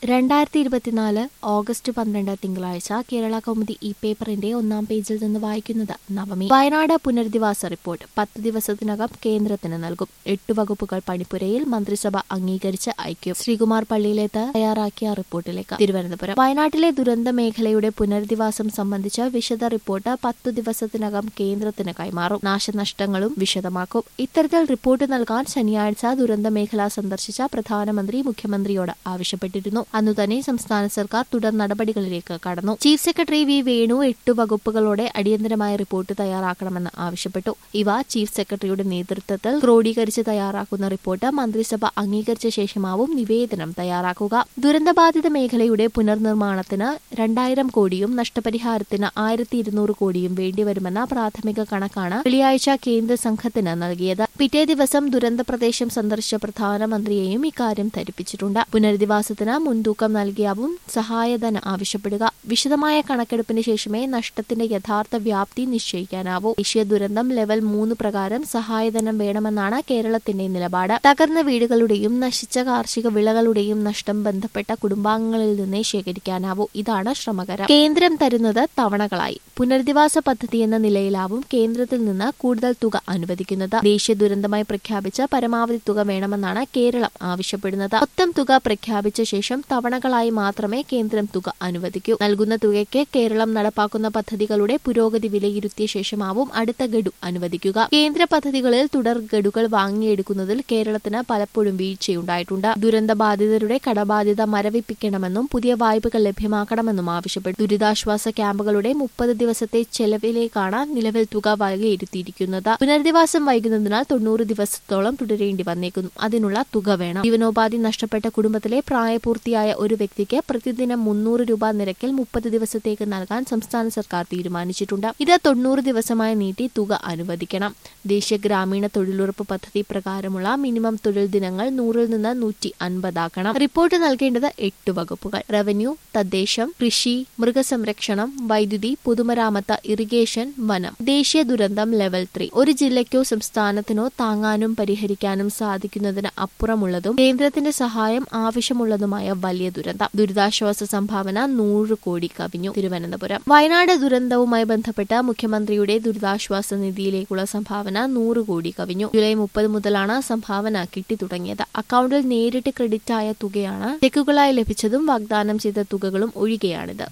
രണ്ടായിരത്തി ഇരുപത്തിനാല് ഓഗസ്റ്റ് പന്ത്രണ്ട് തിങ്കളാഴ്ച കേരള കൗമുദി ഈ പേപ്പറിന്റെ ഒന്നാം പേജിൽ നിന്ന് വായിക്കുന്നത് നവമി വയനാട് പുനരധിവാസ റിപ്പോർട്ട് പത്ത് ദിവസത്തിനകം കേന്ദ്രത്തിന് നൽകും എട്ട് വകുപ്പുകൾ പണിപ്പുരയിൽ മന്ത്രിസഭ അംഗീകരിച്ച് അയക്കും ശ്രീകുമാർ പള്ളിയിലേത്ത് തയ്യാറാക്കിയ റിപ്പോർട്ടിലേക്ക് തിരുവനന്തപുരം വയനാട്ടിലെ ദുരന്ത മേഖലയുടെ പുനരധിവാസം സംബന്ധിച്ച വിശദ റിപ്പോർട്ട് പത്തു ദിവസത്തിനകം കേന്ദ്രത്തിന് കൈമാറും നാശനഷ്ടങ്ങളും വിശദമാക്കും ഇത്തരത്തിൽ റിപ്പോർട്ട് നൽകാൻ ശനിയാഴ്ച ദുരന്ത മേഖല സന്ദർശിച്ച പ്രധാനമന്ത്രി മുഖ്യമന്ത്രിയോട് ആവശ്യപ്പെട്ടിരുന്നു അന്നു തന്നെ സംസ്ഥാന സർക്കാർ തുടർ നടപടികളിലേക്ക് കടന്നു ചീഫ് സെക്രട്ടറി വി വേണു എട്ട് വകുപ്പുകളോടെ അടിയന്തരമായ റിപ്പോർട്ട് തയ്യാറാക്കണമെന്ന് ആവശ്യപ്പെട്ടു ഇവ ചീഫ് സെക്രട്ടറിയുടെ നേതൃത്വത്തിൽ ക്രോഡീകരിച്ച് തയ്യാറാക്കുന്ന റിപ്പോർട്ട് മന്ത്രിസഭ അംഗീകരിച്ച ശേഷമാവും നിവേദനം തയ്യാറാക്കുക ദുരന്തബാധിത മേഖലയുടെ പുനർനിർമ്മാണത്തിന് രണ്ടായിരം കോടിയും നഷ്ടപരിഹാരത്തിന് ആയിരത്തി ഇരുന്നൂറ് കോടിയും വേണ്ടിവരുമെന്ന പ്രാഥമിക കണക്കാണ് വെള്ളിയാഴ്ച കേന്ദ്ര സംഘത്തിന് നൽകിയത് പിറ്റേ ദിവസം ദുരന്ത പ്രദേശം സന്ദർശിച്ച പ്രധാനമന്ത്രിയെയും ഇക്കാര്യം ധരിപ്പിച്ചിട്ടുണ്ട് പുനരധിവാസത്തിന് മുൻതൂക്കം നൽകിയാവും സഹായധനം ആവശ്യപ്പെടുക വിശദമായ കണക്കെടുപ്പിന് ശേഷമേ നഷ്ടത്തിന്റെ യഥാർത്ഥ വ്യാപ്തി നിശ്ചയിക്കാനാവൂ ദേശീയ ദുരന്തം ലെവൽ മൂന്ന് പ്രകാരം സഹായധനം വേണമെന്നാണ് കേരളത്തിന്റെ നിലപാട് തകർന്ന വീടുകളുടെയും നശിച്ച കാർഷിക വിളകളുടെയും നഷ്ടം ബന്ധപ്പെട്ട കുടുംബാംഗങ്ങളിൽ നിന്നേ ശേഖരിക്കാനാവൂ ഇതാണ് ശ്രമകരം കേന്ദ്രം തരുന്നത് തവണകളായി പുനരധിവാസ പദ്ധതി എന്ന നിലയിലാവും കേന്ദ്രത്തിൽ നിന്ന് കൂടുതൽ തുക അനുവദിക്കുന്നത് ദേശീയ ദുരന്തമായി പ്രഖ്യാപിച്ച പരമാവധി തുക വേണമെന്നാണ് കേരളം ആവശ്യപ്പെടുന്നത് മൊത്തം തുക പ്രഖ്യാപിച്ച ശേഷം തവണകളായി മാത്രമേ കേന്ദ്രം തുക അനുവദിക്കൂ നൽകുന്ന തുകയ്ക്ക് കേരളം നടപ്പാക്കുന്ന പദ്ധതികളുടെ പുരോഗതി വിലയിരുത്തിയ ശേഷമാവും അടുത്ത ഗഡു അനുവദിക്കുക കേന്ദ്ര പദ്ധതികളിൽ തുടർ ഗഡുകൾ വാങ്ങിയെടുക്കുന്നതിൽ കേരളത്തിന് പലപ്പോഴും വീഴ്ചയുണ്ടായിട്ടുണ്ട് ദുരന്ത ബാധിതരുടെ കടബാധ്യത മരവിപ്പിക്കണമെന്നും പുതിയ വായ്പകൾ ലഭ്യമാക്കണമെന്നും ആവശ്യപ്പെട്ടു ദുരിതാശ്വാസ ക്യാമ്പുകളുടെ മുപ്പത് ദിവസത്തെ ചെലവിലേക്കാണ് നിലവിൽ തുക വകയിരുത്തിയിരിക്കുന്നത് പുനരധിവാസം വൈകുന്നതിനാൽ തൊണ്ണൂറ് ദിവസത്തോളം തുടരേണ്ടി വന്നേക്കുന്നു അതിനുള്ള തുക വേണം ജീവനോപാധി നഷ്ടപ്പെട്ട കുടുംബത്തിലെ പ്രായപൂർത്തിയായ ഒരു വ്യക്തിക്ക് പ്രതിദിനം മുന്നൂറ് രൂപ നിരക്കിൽ മുപ്പത് ദിവസത്തേക്ക് നൽകാൻ സംസ്ഥാന സർക്കാർ തീരുമാനിച്ചിട്ടുണ്ട് ഇത് തൊണ്ണൂറ് ദിവസമായി നീട്ടി തുക അനുവദിക്കണം ദേശീയ ഗ്രാമീണ തൊഴിലുറപ്പ് പദ്ധതി പ്രകാരമുള്ള മിനിമം തൊഴിൽ ദിനങ്ങൾ നൂറിൽ നിന്ന് നൂറ്റി അൻപതാക്കണം റിപ്പോർട്ട് നൽകേണ്ടത് എട്ട് വകുപ്പുകൾ റവന്യൂ തദ്ദേശം കൃഷി മൃഗസംരക്ഷണം വൈദ്യുതി പൊതുമരാമത്ത് ഇറിഗേഷൻ വനം ദേശീയ ദുരന്തം ലെവൽ ത്രീ ഒരു ജില്ലയ്ക്കോ സംസ്ഥാനത്തിനോ താങ്ങാനും പരിഹരിക്കാനും സാധിക്കുന്നതിന് അപ്പുറമുള്ളതും കേന്ദ്രത്തിന്റെ സഹായം ആവശ്യമുള്ളതുമായ വലിയ ദുരന്തം ദുരിതാശ്വാസ സംഭാവന നൂറ് കോടി കവിഞ്ഞു തിരുവനന്തപുരം വയനാട് ദുരന്തവുമായി ബന്ധപ്പെട്ട മുഖ്യമന്ത്രിയുടെ ദുരിതാശ്വാസ നിധിയിലേക്കുള്ള സംഭാവന നൂറ് കോടി കവിഞ്ഞു ജൂലൈ മുപ്പത് മുതലാണ് സംഭാവന കിട്ടിത്തുടങ്ങിയത് അക്കൌണ്ടിൽ നേരിട്ട് ക്രെഡിറ്റ് ആയ തുകയാണ് ചെക്കുകളായി ലഭിച്ചതും വാഗ്ദാനം ചെയ്ത തുകകളും ഒഴികെയാണിത്